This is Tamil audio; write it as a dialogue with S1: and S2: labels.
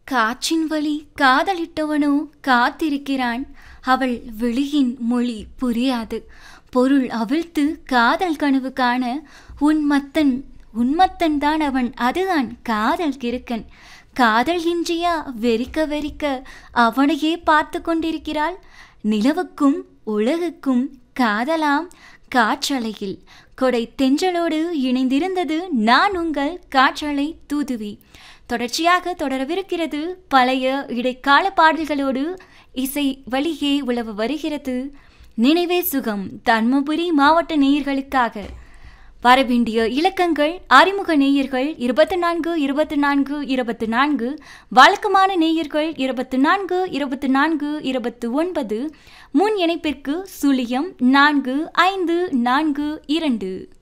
S1: காற்றின் வழி காதலிட்டவனோ காத்திருக்கிறான் அவள் விழியின் மொழி புரியாது பொருள் அவிழ்த்து காதல் கனவு காண உன்மத்தன் உன்மத்தன் தான் அவன் அதுதான் காதல் கிறுக்கன் காதல் இன்றியா வெறிக்க வெறிக்க அவனையே பார்த்து கொண்டிருக்கிறாள் நிலவுக்கும் உலகுக்கும் காதலாம் காற்றலையில் கொடை தென்றலோடு இணைந்திருந்தது நான் உங்கள் காற்றலை தூதுவி தொடர்ச்சியாக தொடரவிருக்கிறது பழைய இடைக்கால பாடல்களோடு இசை வழியே உழவு வருகிறது நினைவே சுகம் தர்மபுரி மாவட்ட நேயர்களுக்காக வரவேண்டிய இலக்கங்கள் அறிமுக நேயர்கள் இருபத்தி நான்கு இருபத்தி நான்கு இருபத்தி நான்கு வழக்கமான நேயர்கள் இருபத்தி நான்கு இருபத்தி நான்கு இருபத்தி ஒன்பது முன் இணைப்பிற்கு சுழியம் நான்கு ஐந்து நான்கு இரண்டு